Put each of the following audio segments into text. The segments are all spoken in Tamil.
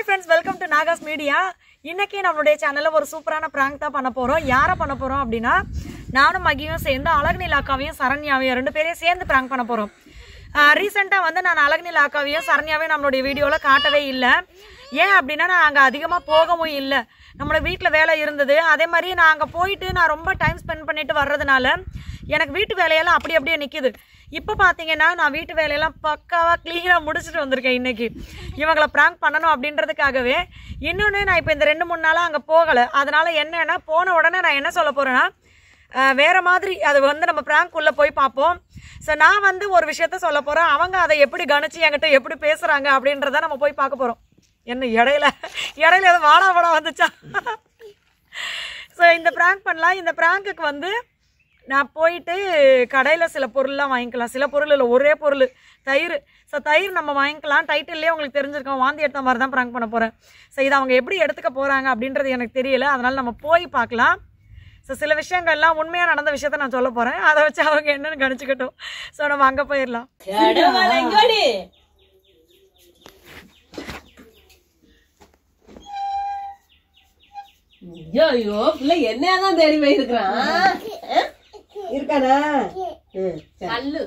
Hi friends welcome to Nagas media இன்னைக்கு நம்மளுடைய சேனலில் ஒரு சூப்பரான ப்ராங்க் தான் பண்ண போகிறோம் யாரை பண்ண போகிறோம் அப்படின்னா நானும் மகியும் சேர்ந்து அழகுநில அக்காவையும் சரண்யாவையும் ரெண்டு பேரையும் சேர்ந்து ப்ராங்க் பண்ண போகிறோம் ரீசெண்டாக வந்து நான் அழகுநில அக்காவையும் சரண்யாவையும் நம்மளுடைய வீடியோவில் காட்டவே இல்லை ஏன் அப்படின்னா நான் அங்கே அதிகமாக போகவும் இல்லை நம்மளோட வீட்டில் வேலை இருந்தது அதே மாதிரி நான் அங்கே போயிட்டு நான் ரொம்ப டைம் ஸ்பெண்ட் பண்ணிட்டு வர்றதுனால எனக்கு வீட்டு வேலையெல்லாம் அப்படி அப்படியே நிற்கிது இப்போ பார்த்தீங்கன்னா நான் வீட்டு வேலையெல்லாம் பக்காவாக க்ளீனாக முடிச்சுட்டு வந்திருக்கேன் இன்னைக்கு இவங்களை ப்ராங்க் பண்ணணும் அப்படின்றதுக்காகவே இன்னொன்று நான் இப்போ இந்த ரெண்டு மூணு நாளாக அங்கே போகலை அதனால என்னன்னா போன உடனே நான் என்ன சொல்ல போகிறேன்னா அஹ் வேற மாதிரி அது வந்து நம்ம prank உள்ள போய் பார்ப்போம் ஸோ நான் வந்து ஒரு விஷயத்த சொல்ல போகிறேன் அவங்க அதை எப்படி கணிச்சு என்கிட்ட எப்படி பேசுகிறாங்க அப்படின்றத நம்ம போய் பார்க்க போகிறோம் என்ன இடையில இடையில ஏதோ வாடா வாடா வந்துச்சா ஸோ இந்த ப்ராங்க் பண்ணலாம் இந்த ப்ராங்க்குக்கு வந்து நான் போயிட்டு கடையில் சில பொருள்லாம் வாங்கிக்கலாம் சில பொருள் இல்லை ஒரே பொருள் தயிர் ஸோ தயிர் நம்ம வாங்கிக்கலாம் டைட்டில்லே உங்களுக்கு தெரிஞ்சிருக்கோம் வாந்தி எடுத்த மாதிரி தான் ப்ராங்க் பண்ண போகிறேன் ஸோ இதை அவங்க எப்படி எடுத்துக்க போகிறாங்க அப்படின்றது எனக்கு தெரியல அதனால் நம்ம போய் பார்க்கலாம் ஸோ சில விஷயங்கள்லாம் உண்மையாக நடந்த விஷயத்த நான் சொல்ல போகிறேன் அதை வச்சு அவங்க என்னன்னு கணிச்சுக்கட்டும் ஸோ நம்ம அங்கே போயிடலாம் எங்கடி ஐயோ ஐயோ பிள்ளை என்னதான் தேடி போயிருக்கிறான் இருக்கானா ம், சரி. கல்லு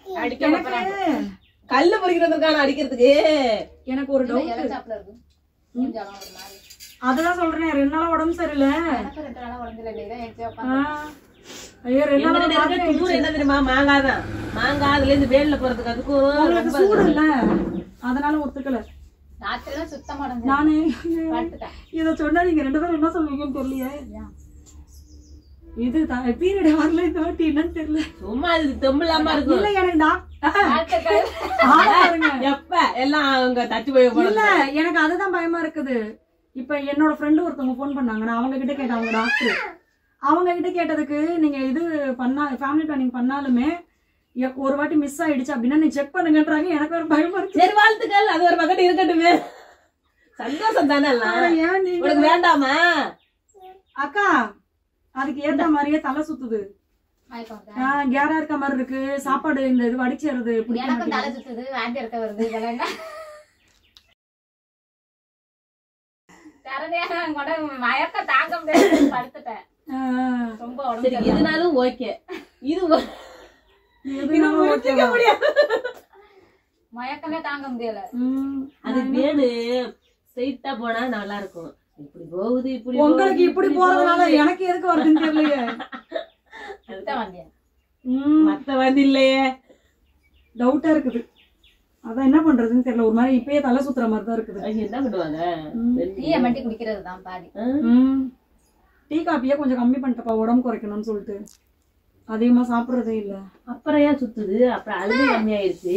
கல்லு பறிக்கிறதுக்கான அடிக்கிறதுக்கு எனக்கு ஒரு டவுட் இலச்சாப்புல இருக்கு மூஞ்சாலாம் ஒரு மாதிரி அதெல்லாம் சொல்கிறேன் ரெண்டு நாளாக உடம்பு சரியில்லை எனக்கு ரெண்டு நாளா உடம்புல இல்லை எச்சு ஆ. ஐயோ ரெண்டு எங்க நாளாக கிட்ட இருக்க குளிர் என்ன தெரியுமா மாங்காய் தான் மாங்காய் அதுல இருந்து வேல்ல போறதுக்கு அதுக்கும் உங்களுக்கு ரொம்ப சூடு இல்ல அதனால ஒத்துக்கல ராத்திரி தான் சுத்தமா உடம்பு நானு படுத்துட்டேன் இத சொன்னா நீங்க ரெண்டு பேரும் என்ன சொல்லுவீங்கன்னு தெரியலையே இது பீரியட் வரல இந்த வாட்டி என்னன்னு தெரியல சும்மா இது தெம்பில்லாம இருக்கும் இல்ல எனக்கு டாக்- டாக்டர் ஆளை பாருங்க. எப்ப எல்லாம் அவங்க தச்சு போய் போல இல்ல எனக்கு அதுதான் பயமா இருக்குது இப்ப என்னோட ஃப்ரெண்டு ஒருத்தவங்க ஃபோன் பண்ணாங்க நான் அவங்க கிட்ட கேட்டேன் அவங்க டாக்டர் அவங்க கிட்ட கேட்டதுக்கு நீங்க இது பண்ணா ஃபேமிலி பிளானிங் பண்ணாலுமே எ- ஒரு வாட்டி மிஸ் ஆயிடுச்சு அப்படின்னா நீ செக் பண்ணுங்கன்றாங்க எனக்கு ஒரு பயமா இருக்கு சரி வாழ்த்துக்கள் அது ஒரு பக்கத்து இருக்கட்டுமே சந்தோஷம் தானே எல்லாம் ஆனா ஏன் நீங்க உனக்கு வேண்டாமா அக்கா அதுக்கு ஏத்த மாதிரியே தலை சுத்துது மயக்கம் வருதா? ஆஹ் கேரா இருக்க மாதிரி இருக்கு சாப்பாடு இந்த இது வடிச்சேறது பிடிக்க எனக்கும் மாட்டேங்குது. தலை சுத்துது வாந்தி எடுக்க வருது இதெல்லாம் என்ன? சரணியா நான் கூட மயக்கம் தாங்க முடியாது படுத்துட்டேன் ஆஹ் ரொம்ப சரி உடம்பு இதனாலும் ஓகே இது ஒ- இது எதுனாலும் புரிஞ்சுக்க ஓகேவா? முடியாது மயக்கமே தாங்க முடியல ம். அது வேணு ஸ்ட்ரைட்டா போனா நல்லா இருக்கும் இப்படி போகுது இப்படி உங்களுக்கு போகுது, இப்படி போறதுனால எனக்கு எதுக்கு வருதுன்னு தெரியலையே சுத்தம் வந்தேன் ம், மத்த வந்து இல்லையே டவுட்டா இருக்குது அதான் என்ன பண்றதுன்னு தெரியல ஒரு மாதிரி இப்பயே தலை சுத்துற மாதிரி தான் இருக்குது அவங்க என்ன பண்ணுவாங்க டீயை மட்டும் குடிக்கிறது தான் பாதி ம். டீ காப்பியே கொஞ்சம் கம்மி பண்ணிட்டப்பா உடம்பு குறைக்கணும்னு சொல்லிட்டு அதிகமா சாப்பிடுறதே இல்ல அப்புறம் ஏன் சுத்துது அப்புறம் அழுது கம்மியாயிருச்சு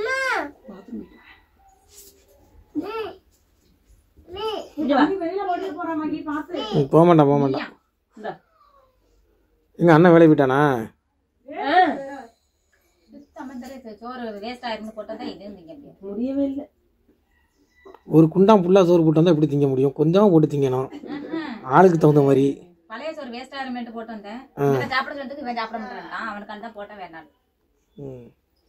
இங்க வா. மகி வெளியில ஓடிட்டு போறா மகி பாத்து ம், போக மாட்டான் போக மாட்டான் இந்தா. எங்க அண்ணன் வேலைக்கு போயிட்டானா ஆ, சுத்தம் வந்து சோறு வேஸ்ட் ஆயிருந்து போட்டதான் இது திங்க முடியும் முடியவே இல்லை ஒரு குண்டான் ஃபுல்லா சோறு போட்டு வந்தா எப்படி திங்க முடியும் கொஞ்சமா போட்டு திங்கணும் ஆளுக்கு தகுந்த மாதிரி பழைய சோறு வேஸ்ட் ஆயிருமேட்டு போட்டு வந்தேன் இவன் சாப்பிட சொல்றதுக்கு இவன் சாப்பிட மாட்டான் அவனுக்கு தான் போட்ட வேண்டாம் ம்.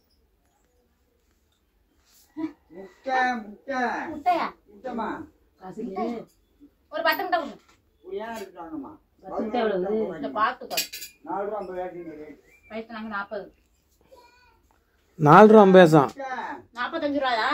முட்டையா காசு இல்லையே. ஒரு பத்து முட்டை கொடுங்க பத்து முட்டை எவ்வளவு இந்த பார்த்துக்கோ வயசு நாங்க நாற்பது நாலு ரூபா பேசாம் நாற்பத்தஞ்சு ரூபாயா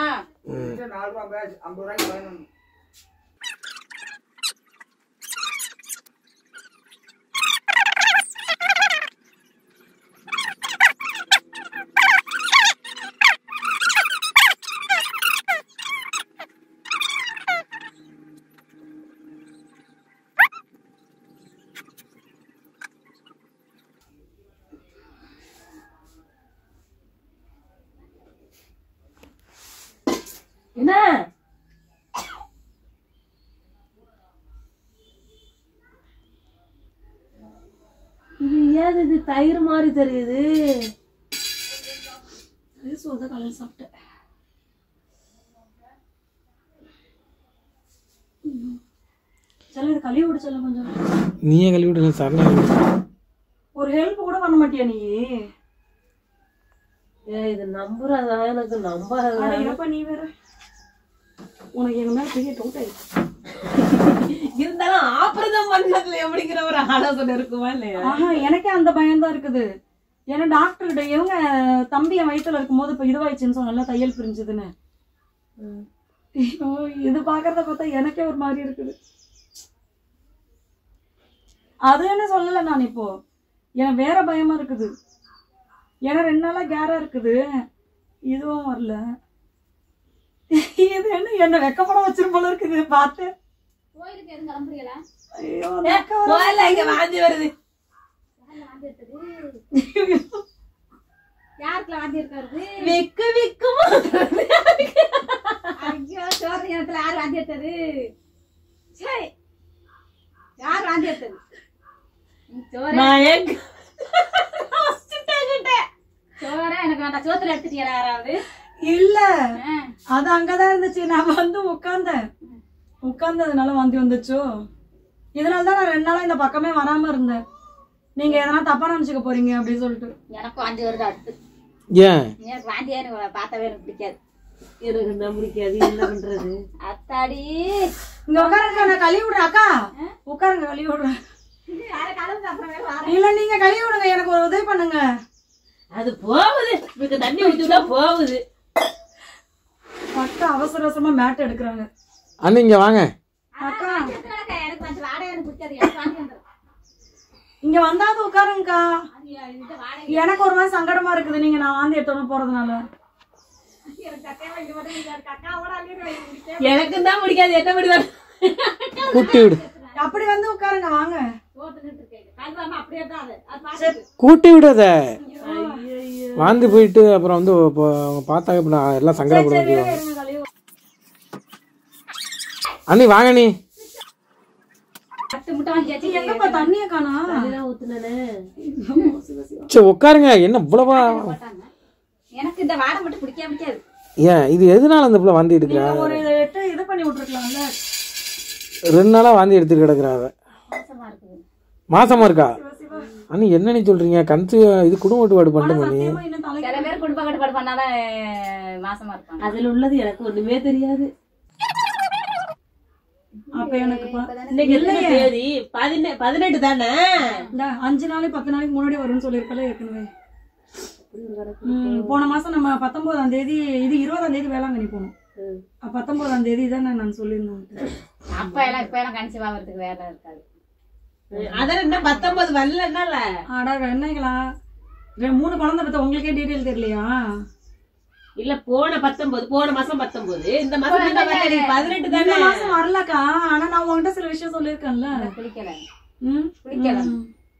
என்ன இது ஏன் இது தயிர் மாதிரி தெரியுது சோத கலந்து சாப்பிட்டேன் சொல்ல இது கழுவி விட சொல்ல கொஞ்சம் நீயே கழுவி விடல சரணா ஒரு ஹெல்ப் கூட பண்ண மாட்டியா நீ ஏய் இது நம்புறதா எனக்கு நம்ப அட, எப்ப நீ வேற உனக்கு எங்க மேல பெரிய டவுட் ஆயிடுச்சு இருந்தாலும் ஆபரேஷன் பண்ணதுல எப்படிங்கிற ஒரு ஆலோசனை இருக்குமா இல்லையா ஆஹா எனக்கே அந்த பயம் தான் இருக்குது ஏன்னா டாக்டர்கிட்ட இவங்க தம்பி என் வயித்துல இருக்கும்போது இப்ப இதுவாயிடுச்சுன்னு சொன்னல தையல் பிரிஞ்சுதுன்னு ஐயோ, இது பாக்குறத பார்த்தா எனக்கே ஒரு மாதிரி இருக்குது அது என்ன சொல்லல நான் இப்போ எனக்கு வேற பயமா இருக்குது ஏன்னா ரெண்டு நாளா கேரா இருக்குது இதுவும் வரல இது என்ன என்ன வெக்கப்பட வச்சிரும் போல இருக்குது பார்த்து கோயிலுக்கு எதுவும் கிளம்புறீங்களா ஐயோ அந்த அக்கா வர- போகல இங்க வாந்தி வருது வாந்தி எடுத்தது யாருக்குல வாந்தி இருக்காரு விக்கு விக்குமா ஐயோ சோறு நேரத்துல யார் வாந்தி எடுத்தது சரி யார் வாந்தி எடுத்தது ம், சோறு நான் எங்க சோறே எனக்கு வேண்டாம் சோத்துல எடுத்துட்டீங்களா யாராவது இல்ல ஆ. அது அங்கதான் இருந்துச்சு நான் வந்து உட்கார்ந்தேன் உட்கார்ந்ததுனால வாந்தி வந்துச்சோ இதனால தான் நான் ரெண்டு நாளா இந்த பக்கமே வராம இருந்தேன் நீங்க எதனா தப்பா நினைச்சுக்க போறீங்க அப்படின்னு சொல்லிட்டு எனக்கும் வாந்தி வருது அடுத்து ஏன் எனக்கு வாந்தியா எனக்கு பார்த்தாவே எனக்கு பிடிக்காது எனக்கு தான் பிடிக்காது என்ன பண்றது அத்தாடி இங்க உட்காருங்க நான் கழுவி விடுறேன் அக்கா உட்காருங்க கழுவி விடுறேன் யார கலந்து அப்புறம் வேற வார இல்ல நீங்க கழுவி விடுங்க எனக்கு ஒரு உதவி பண்ணுங்க அது போகுது இதுக்கு தண்ணி ஊத்திட்டா போகுது அக்கா அவசர அவசரமா மேட் எடுக்கிறாங்க அண்ணா இங்க வாங்க அக்கா எனக்கு கொஞ்சம் வாடகை எனக்கு பிடிக்காது எனக்கு வாந்தி வந்துடும் இங்க வந்தாவது உட்காருங்கக்கா அது இந்த வாடகை எனக்கு ஒரு மாதிரி சங்கடமா இருக்குது நீங்க நான் வாந்தி எடுத்தோன்னு போறதுனால எனக்கு கட்டையா இங்க வந்து நீங்க கக்காவோட அள்ளிடுவேன் எனக்கு தான் பிடிக்காது என்ன பிடிக்காது கூட்டி விடு அப்படி வந்து உட்காருங்க வாங்க போட்டுக்கிட்டு இருக்கேன் கல்வாம அப்படியே தான் அது அது பாத்து கூட்டி விடாத வாந்தி போயிட்டு அப்புறம் வந்து இப்போ அவங்க பார்த்தாங்க இப்போ நான் எல்லாம் சங்கடப்பட வேண்டியது இருங்க, கழுவி அண்ணி வாங்க நீ பத்து முட்டை வாங்கியாச்சு எங்கப்பா தண்ணிய காணா ஊத்துனானே சரி உட்காருங்க என்ன இவ்வளவா போட்டாங்க எனக்கு இந்த வாடை மட்டும் பிடிக்காம பிடிக்காது ஏன் இது எதனால அந்த பிள்ளை வாந்தி எடுக்கிறா ஒரு இதை எட்டு இது பண்ணி விட்டுருக்கலாம்ல ரெண்டு நாளா வாந்தி எடுத்துட்டு கிடக்குறா அவ மோசமா இருக்குது மாசமா இருக்கா அண்ணி என்ன நீ சொல்றீங்க கன்சு இது குடும்ப கட்டுப்பாடு பண்ணுமா நீ சத்தியமா இன்னும் தலைக்கு சில பேர் குடும்ப கட்டுப்பாடு பண்ணாலும் மாசமா இருப்பாங்க அதுல உள்ளது எனக்கு ஒண்ணுமே தெரியாது அப்ப எனக்கு பா- இன்னைக்கு எத்தனை தேதி பதினெட்டு பதினெட்டு தானே இந்த அஞ்சு நாளைக்கு பத்து நாளைக்கு முன்னாடி வரும்னு சொல்லியிருக்கல ஏற்கனவே ம், போன மாசம் நம்ம பத்தொன்பதாம் தேதி இது இருபதாம் தேதி வேளாங்கண்ணி போனோம் அப்ப பத்தொன்பதாம் தேதி தானே நான் சொல்லியிருந்தேன் அப்ப எல்லாம் இப்ப எல்லாம் கணிச்சு வாங்குறதுக்கு வேலை இருக்காது அதான் என்ன பத்தொன்பது வரலன்னால ஆடா என்னங்களா ரெ- மூணு குழந்தை பத்த உங்களுக்கே டீட்டெயில் தெரியலையா இல்ல போன பத்தொன்பது போன மாசம் பத்தொன்பது இந்த மாசம் என்ன வரல பதினெட்டு இந்த தானே மாசம் வரலக்கா ஆனா நான் உங்ககிட்ட சில விஷயம் சொல்லியிருக்கேன்ல குளிக்கல ம் குளிக்கல ம்.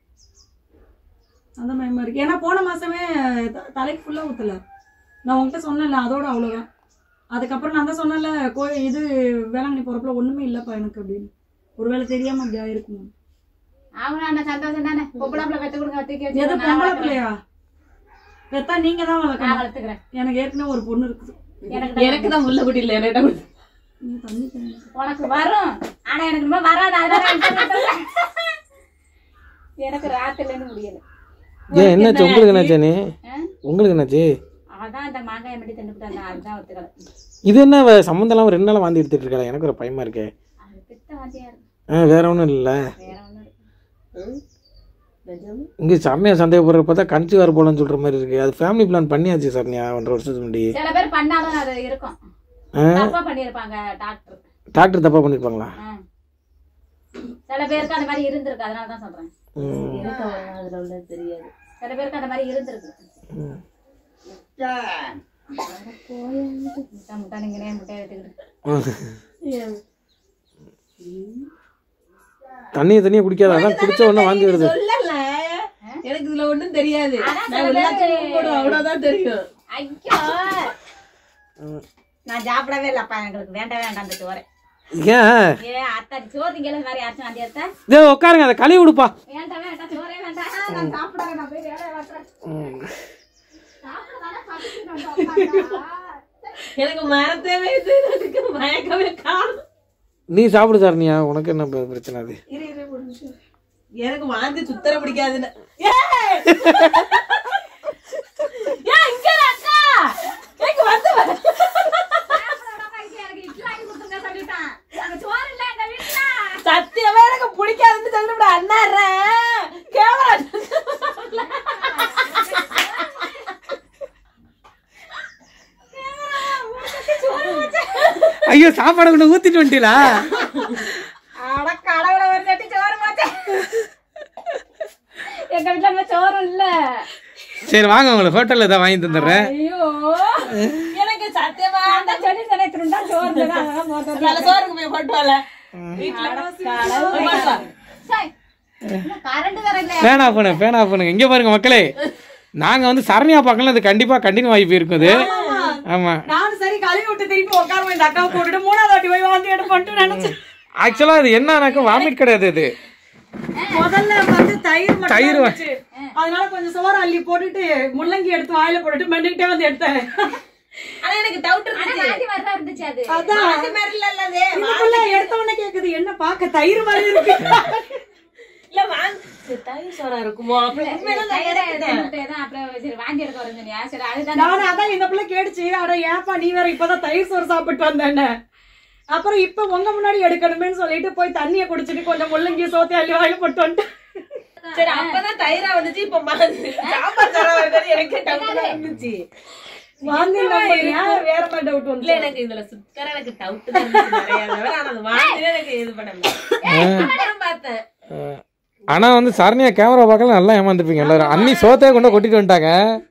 அந்த பயமா இருக்கு ஏன்னா போன மாசமே த- தலைக்கு ஃபுல்லா ஊத்தல நான் உங்ககிட்ட சொன்னேன்ல அதோட அவ்வளவுதான் அதுக்கப்புறம் நான் தான் சொன்னேன்ல கோ இது வேளாங்கண்ணி போறப்பல ஒண்ணுமே இல்லப்பா எனக்கு அப்படின்னு ஒருவேளை தெரியாம அப்படி ஆயிருக்குமா அவங்க அந்த சந்தோஷம் தானே பொம்பளை பெத்து கொடுங்க தூக்கி எது வச்சு நான் பொம்பளை வளர்க்கிறேன். பிள்ளையா பெத்தா நீங்க தான் நான் வளர்க்கணும் வளர்த்துக்கிறேன் எனக்கு ஏற்கனவே ஒரு பொண்ணு இருக்குது எனக்கு எனக்கு தான் முள்ள குட்டி இல்ல என்ன கொடுத்து நீ தண்ணி தண்ணி உனக்கு வரும் ஆனா எனக்கு ரொம்ப வராது அதனால எனக்கு சொல்றேன். எனக்கு ராத்திரில இருந்து முடியல ஏன் என்னாச்சு உங்களுக்கு என்னாச்சு நீ ஆ? உங்களுக்கு என்னாச்சு அதான் அந்த மாங்காய் மட்டும் தின்னுட்டு வந்தேன் அதுதான் ஒத்துக்கல இது என்ன வ- சம்மந்தம் இல்லாம ரெண்டு நாளா வாந்தி எடுத்துட்டு இருக்கா எனக்கு ஒரு பயமா இருக்கே அது பித்த வாந்தியா இருக்கு ஆ, வேற ஒன்றும் இல்லை வேற ஒண்ணும் இருக்கு இங்கே சரணியா சந்தேகப்படுற பார்த்தா கன்சி வர போலன்னு சொல்ற மாதிரி இருக்கு அது ஃபேமிலி பிளான் பண்ணியாச்சு சரணியா ஒன்றரை வருஷத்துக்கு முன்னாடி சில பேர் பண்ணாலும் அது இருக்கும் ஆ? தப்பா பண்ணிருப்பாங்க டாக்டர் டாக்டர் தப்பா பண்ணிருப்பாங்களா சில பேருக்கு அந்த மாதிரி இருந்திருக்கு அதனால தான் சொல்றேன் ம். எனக்கு அதுல உள்ளது தெரியாது சில பேருக்கு அந்த மாதிரி இருந்திருக்கு ம். முட்டை முட்டை நீங்களே முட்டை எடுத்துக்கிட்டு தண்ணியை தண்ணியை குடிக்காத அதான் குடிச்ச உடனே வாந்தி வருது சொல்லல எனக்கு இதுல ஒண்ணும் தெரியாது அதான் நான் சில எல்லாத்தையும் போடுவேன் அவ்வளவுதான் தெரியும் ஐயோ நான் சாப்பிடவே இல்லப்பா எங்களுக்கு வேண்டாம் வேண்டாம் அந்த சோறு ஏன் ஏ அத்தாடி சோறு இங்கே மாதிரி யாராச்சும் வாந்தி எடுத்தா இதே உட்காருங்க அதை கழுவி விடுப்பா வேண்டாம் வேண்டாம் சோறே வேண்டாம் நான் சாப்பிடாத நான் போய் வேலையை பார்க்குறேன் ம். எனக்கு மரத்தவே இது எனக்கு மயக்கமே காணும் நீ சாப்பிடு சரணியா உனக்கு என்ன ப- பிரச்சனை அது எனக்கு வாந்தி சுத்தர பிடிக்காதுன்னு ஏய்! ஏய், இங்க இரு அக்கா எங்க வந்து வர. எனக்கு இட்லி வாங்கி கொடுத்துருங்க பண்ணறேன் கேமரா ஐயோ சாப்பாடு கொண்டு ஊத்திட்டு வந்துட்டீங்களா அட கடவுளை ஒரு தட்டி சோறு மாட்டேன் எங்க வீட்டுல நம்ம சோறும் இல்ல சரி வாங்க உங்களை ஹோட்டல்ல தான் வாங்கி தந்துடுறேன் ஐயோ எனக்கு சத்தியமா அந்த சொல்லி நினைக்கிறா சோறு இல்லைன்னா அதெல்லாம் மோட்டர் நல்ல சோறுக்கு போய் போட்டு வரல வீட்டுல போய் போட்டு வா. கரண்ட் வேற இல்ல ஃபேன் ஆஃப் பண்ணுங்க ஃபேன் ஆஃப் பண்ணுங்க இங்க பாருங்க மக்களே நாங்க வந்து சரணியா பார்க்கலாம் அது கண்டிப்பா கண்டினியூ ஆகி போயிருக்கும் இது ஆமா நானும் சரி கழுவி விட்டு திருப்பி உட்காருவோம் இந்த அக்காவை போட்டுட்டு மூணாவது வாட்டி போய் வாந்தி எடுப்போம்ட்டு நினைச்சேன் ஆக்சுவலா அது என்னன்னாக்க வாமிட் கிடையாது இது முதல்ல வந்து தயிர் மட்டும் தயிர் வ- இருந்துச்சு. அதனால கொஞ்சம் சோறு அள்ளி போட்டுட்டு முள்ளங்கி எடுத்து வாயில போட்டுட்டு மெண்டுக்கிட்டே வந்து எடுத்தேன் ஆனா எனக்கு டவுட் இருந்துச்சு மாத்தி வரதா இருந்துச்சு அது அதான் அது மாதிரி இல்ல இல்ல அது. இதுக்குள்ள எடுத்த உடனே கேக்குது என்ன பாக்க தயிர் மாதிரி இருக்கு இல்ல வாங்க தயிர் சோறா இருக்குமோ அப்படி உண்மையில நான் தயிரை எடுத்துட்டேன். எடுத்துட்டு தான் அப்புறம் சரி வாந்தி எடுக்க வரேன் சொன்னியா சரி அதுதான் நானும் அதான் இந்த பிள்ளை கேட்டுச்சு அட ஏப்பா நீ வேற இப்பதான் தயிர் சோறு சாப்பிட்டு வந்தேன்னு அப்புறம் இப்ப உங்க முன்னாடி எடுக்கணுமேன்னு சொல்லிட்டு போய் தண்ணிய குடிச்சிட்டு கொஞ்சம் முள்ளங்கி சோத்தி அள்ளி வாயில போட்டு வந்துட்டேன் சரி அப்பதான் தயிரா வந்துச்சு இப்ப மாறுது. சாம்பார் சோறா வருது எனக்கு டவுட் தான் இருந்துச்சு வாந்தி நம்புறியா? வேற மாதிரி டவுட் இல்ல வந்து எனக்கு இதுல சுத்தர எனக்கு டவுட் தான் இருந்துச்சு நிறைய தவிர ஆனா அது வாங்கினே எனக்கு இது பண்ணல அப்புறம் பார்த்தேன் அஹ், ஆனா வந்து சரணியா கேமரா பார்க்கல நல்லா ஏமாந்துப்பீங்க எல்லாரும் அன்னி சோத்தையே கொண்டு கொட்டிட்டு வந்துட்டாங்க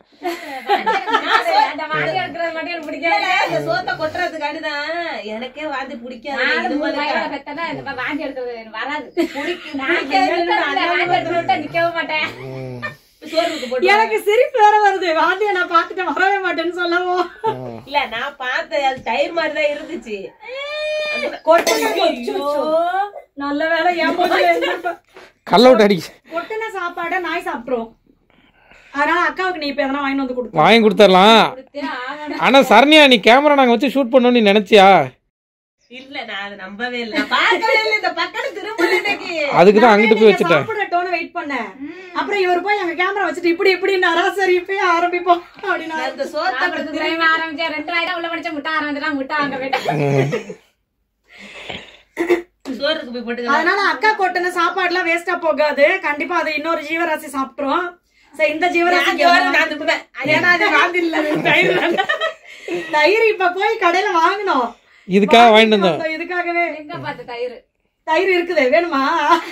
அந்த வாந்தி எடுக்கிறது மட்டும் எனக்கு பிடிக்கல இல்ல, இந்த சோத்தை கொட்டுறதுக்காண்டிதான் எனக்கே வாந்தி பிடிக்காது நாலு இது மூணு மாதிரி வயதுல இருக்கா? பெத்தனா இந்த மாதிரி வாந்தி எடுக்கிறது எனக்கு வராது நான் நிறுத்தறதில்ல, வாந்தி எடுத்து விட்டா நிக்கவே மாட்டேன் சோறுக்கு போட்டு எனக்கு சிரிப்பு வேற வருது வாந்திய நான் பாத்துட்டு வரவே மாட்டேன்னு சொல்லவும் இல்ல நான் பார்த்தேன் அது தயிர் மாதிரி தான் இருந்துச்சு கொட்டின நல்ல வேலை ஏன் போச்சு கல் அவுட் அடிக்க கொட்டின சாப்பாடை நாய் சாப்பிட்டுரும் அதனால அக்காவுக்கு நீ இப்ப எதனா வாங்கிட்டு வந்து கொடுத்து வாங்கி கொடுத்துடலாம் கொடுத்தே ஆகணும் ஆனா சரணியா நீ கேமரா நாங்க வச்சு ஷூட் பண்ணணும்னு நீ நினைச்சியா இல்ல நான் அதை நம்பவே இல்ல நான் பார்க்கவே இல்ல இந்த பக்கம் திரும்ப இன்னைக்கு அதுக்கு தான் அங்கிட்டு போய் வச்சுட்டேன் சாப்பிடட்டோன்னு வெயிட் பண்ணேன் அப்புறம் இவர் போய் எங்க கேமரா வச்சுட்டு இப்படி இப்படின்னாரா சரி இப்பயே ஆரம்பிப்போம் அப்படின்னா நான் இந்த சோத்தை சாப்பிடுறதுக்கு பயமா ஆரம்பிச்சேன் ரெண்டு வாயிரம் உள்ள படிச்ச முட்டை ஆரம்பிச்சுலாம் முட்டை வாங்க போயிட்டேன் சோறுக்கு போய் போட்டு அதனால அக்கா கொட்டின சாப்பாடுலாம் வேஸ்டா போகாது கண்டிப்பா அது இன்னொரு ஜீவராசி சாப்பிட்டுரும் சரி இந்த ஜீவராசி நான் துப்புவேன் ஏன்னா அது வாந்தி இல்ல அது தயிர் தான். தயிர் இப்ப போய் கடையில வாங்கணும் இதுக்காக வாங்கிட்டு வந்தோம் வந்தோம் இதுக்காகவே எங்க பார்த்து தயிர் தயிர் இருக்குது வேணுமா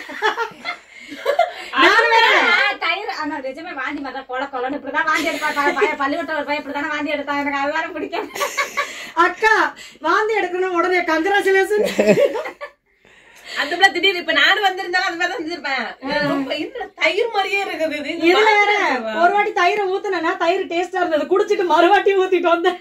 நானும் வேற ஆ, தயிர் ஆனா நிஜமே வாந்தி மாதிரி கொல கொலன்னு இப்படிதான் வாந்தி எடுப்பாங்க பையன் பள்ளிக்கூட்டம் பையன் இப்படிதானே வாந்தி எடுத்தாங்க எனக்கு அது வேற பிடிக்கும் அக்கா வாந்தி எடுக்கணும் உடனே கங்கராச்சுலேஷன் அந்த பிள்ளை திடீர்னு இப்ப நானும் வந்திருந்தாலும் அது மாதிரி தான் செஞ்சிருப்பேன் ரொம்ப இந்த தயிர் மாதிரியே இருக்குது இது. இந்த இதுல வேற வாந்தி ஒரு வாட்டி தயிரை ஊத்துனேன்னா தயிர் டேஸ்டா இருந்தது குடிச்சிட்டு மறுவாட்டி ஊத்திட்டு வந்தேன்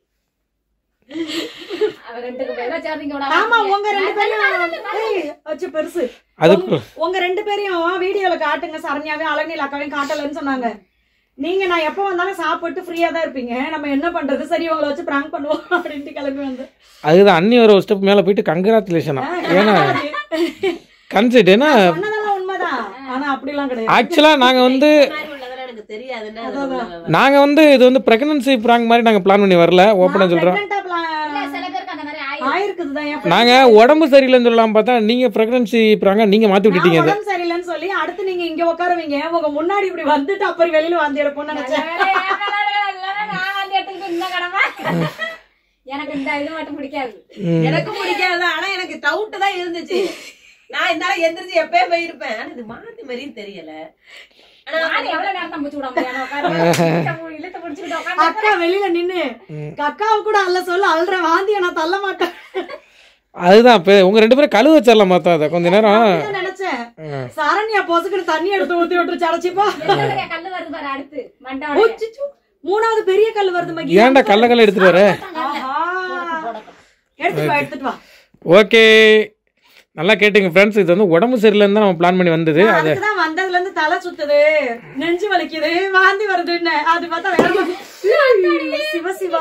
அவ ரெண்டுக்கு பேரும் சேர்ந்தீங்க விட ஆமா உங்க ரெண்டு பேரையும் ஏய், அச்சு பெருசு அதுக்கு உங்க- உங்க ரெண்டு பேரையும் வீடியோல காட்டுங்க சரண்யாவையும் அழகில் அக்காவையும் காட்டலன்னு சொன்னாங்க நீங்க நான் எப்ப வந்தாலும் சாப்பிட்டு ஃப்ரீயா தான் இருப்பீங்க நம்ம என்ன பண்றது சரி உங்களை வச்சு பிராங்க் பண்ணுவோம் அப்படின்ட்டு கிளம்பி வந்து அதுதான் அண்ணி ஒரு ஸ்டெப் மேல போயிட்டு கங்க்ராச்சுலேஷனா ஏன்னா கன்செப்ட் ஏன்னா சொன்னதெல்லாம் உண்மைதான் ஆனா அப்படிலாம் கிடையாது ஆக்சுவலா நாங்க வந்து மாதிரி உள்ளதெல்லாம் எனக்கு தெரியாதுன்னா அது உள்ள- நாங்க வந்து இது வந்து பிரெக்னன்சி ப்ராங்க் மாதிரி நாங்க பிளான் பண்ணி வரல ஓப்பனா சொல்றோம் Pregnant ஆ plan சில பேருக்கு அந்த மாதிரி ஆயி ஆயிருக்குதுதான் என் நாங்க உடம்பு சரியில்லைன்னு சொல்லலாம் பார்த்தா நீங்க பிரெக்னன்சி ப்ராங்க நீங்க மாத்தி விட்டுட்டீங்க நான் அதை உடம்பு சரியில்லைன்னு சொல்லி அடுத்து நீங்க இங்க உட்காருவீங்க உங்க முன்னாடி இப்படி வந்துட்டு அப்புறம் வெளியில வந்து எடுப்போம்னு நினைச்சேன் நான் வாந்தி எடுத்துக்கிட்டு இந்த கடமை எனக்கு இந்த இது மட்டும் பிடிக்காது எனக்கும் பிடிக்காது ஆனா எனக்கு டவுட் தான் இருந்துச்சு நான் இந்த நாள் எந்திரிச்சு எப்பயே போயிருப்பேன் ஆனா இது மாத்தி மாதிரியும் தெரியல ஆனா நான் எவ்வளவு நேரம் தான் மூச்சு விட முடியும் உட்காந்து இழுத்து பிடிச்சிக்கிட்டு உட்காந்து அக்கா வெளியில நின்னு அக்காவை கூட அல்ல சொல்ல அல்ற வாந்திய நான் தள்ள மாட்டேன் அதுதான் இப்ப உங்க ரெண்டு பேரும் கழுவ வச்சிடலாம் பார்த்தா அதை கொஞ்ச நேரம் அப்படிதான் நினைச்சேன் சரண்யா பொசுக்குன்னு தண்ணி எடுத்து ஊத்தி விட்டுருச்சு அடைச்சிப்பா எவ்வளவு கல்லு வருது பாரு அடுத்து மண்டை அச்சச்சோ. மூணாவது பெரிய கல் வருது மகி ஏன்டா கல்ல கல்ல எடுத்துட்டு வர ஆஹா. எடுத்துட்டு வா எடுத்துட்டு வா ஓகே நல்லா கேட்டுங்க ஃப்ரெண்ட்ஸ் இது வந்து உடம்பு சரியில்லைன்னு தான் நம்ம பிளான் பண்ணி வந்தது அது அதுக்குதான் வந்ததுல இருந்து தலை சுத்துது நெஞ்சு வலிக்குது வாந்தி வருதுன்னு அது பார்த்தா வேற மாதிரி. சிவ சிவா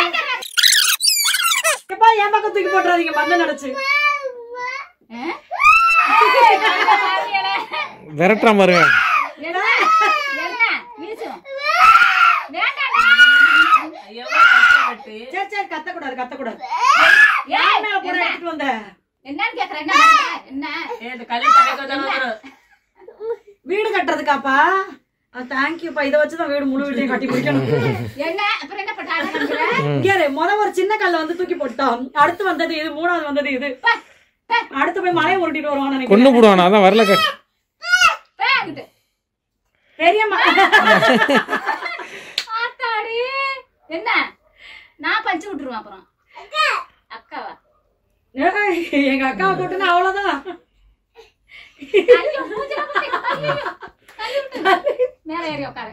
எப்பா என் பக்கம் தூக்கி போட்டுறாதீங்க மண்ணை நினைச்சு விரட்டுற பாருங்க என்ன என்ன வீசும் வேண்டாடா எவ்வளவு கஷ்டப்பட்டு சரி சரி கத்தக்கூடாது கத்தக்கூடாது ஏய் மேல போட எடுத்துட்டு வந்த என்னன்னு கேக்குறேன் என்ன பண்ற? என்ன ஏய், இந்த கல்லு தலைக்கு வந்தாலும் வந்துரும். வீடு கட்டுறதுக்காப்பா தேங்க்யூப்பா இதை வச்சுதான் வீடு முழு வீட்டையும் கட்டி முடிக்கணும் என்ன அப்புறம் என்ன பண்ணாங்க இங்க இரு, முத ஒரு சின்ன கல்ல வந்து தூக்கி போட்டோம் அடுத்து வந்தது இது மூணாவது வந்தது இது அடுத்து போய் மலையை உருட்டிட்டு வருவான்னு நினைக்கிறேன் கொண்டு போடுவானா அதான் வரல க- பெரியம்மா ஆத்தாடி என்ன நான் பஞ்சு விட்டுருவேன் அப்புறம் அக்காவா ஏய், எங்க அக்காவை கூட்டுனா அவ்வளவுதான் ஐயோ, மூஞ்சில குத்தி. ஐயோ, தள்ளி விட்டு. மேல ஏறி உட்காரு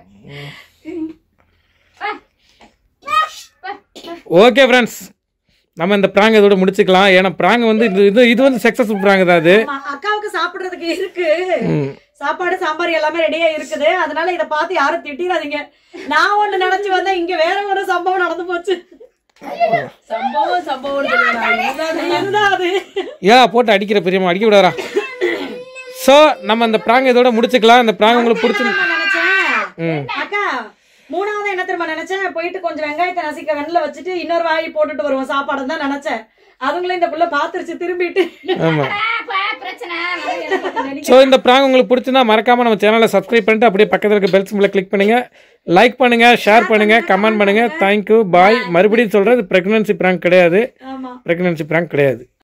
வா. வா. ஓகே ஃப்ரெண்ட்ஸ் நம்ம இந்த ப்ராங்க் இதோட முடிச்சுக்கலாம் ஏன்னா ப்ராங்க் வந்து இது இது இது வந்து சக்ஸஸ்ஃபுல் ப்ராங்க் தான் அது ஆமா, அக்காவுக்கு சாப்பிடுறதுக்கு இருக்கு ம். சாப்பாடு சாம்பார் எல்லாமே ரெடியா இருக்குது அதனால இத பார்த்து யாரும் திட்டிடாதீங்க நான் ஒண்ணு நினைச்சு வந்தேன் இங்க வேற ஒரு சம்பவம் நடந்து போச்சு சம்பவம் சம்பவம் இதுதான் அது ஏன் போட்டு அடிக்கிற பெரியம்மா அடிக்க விடாரா ஸோ நம்ம இந்த ப்ராங்க் இதோட முடிச்சுக்கலாம் இந்த ப்ராங்க் உங்களுக்கு பிடிச்சி நான் நினைச்சேன் அக்கா மூணாவது என்ன தெரியுமா நினைச்சேன் போயிட்டு கொஞ்சம் வெங்காயத்தை நசிக்க வெண்ணில வச்சுட்டு இன்னொரு வாய் போட்டுட்டு வருவோம் சாப்பாடு தான் நினைச்சேன் அதுங்களும் இந்த புள்ள பாத்துருச்சு திரும்பிட்டு ஆமாம் ஆ, ப- பிரச்சனை வந்து எனக்கு கொஞ்சம் நெருங்கி- ஸோ இந்த ப்ராங்க் உங்களுக்கு பிடிச்சிருந்தா மறக்காம நம்ம சேனலை சப்ஸ்கிரைப் பண்ணிட்டு அப்படியே பக்கத்தில் இருக்க பெல் சிம்பிளை கிளிக் பண்ணுங்க லைக் பண்ணுங்க ஷேர் பண்ணுங்க கமெண்ட் பண்ணுங்க தேங்க்யூ பாய் மறுபடியும் சொல்றது பிரெக்னன்சி ப்ராங்க் கிடையாது ஆமா பிரெக்னன்சி ப்ராங்க் கிடையாது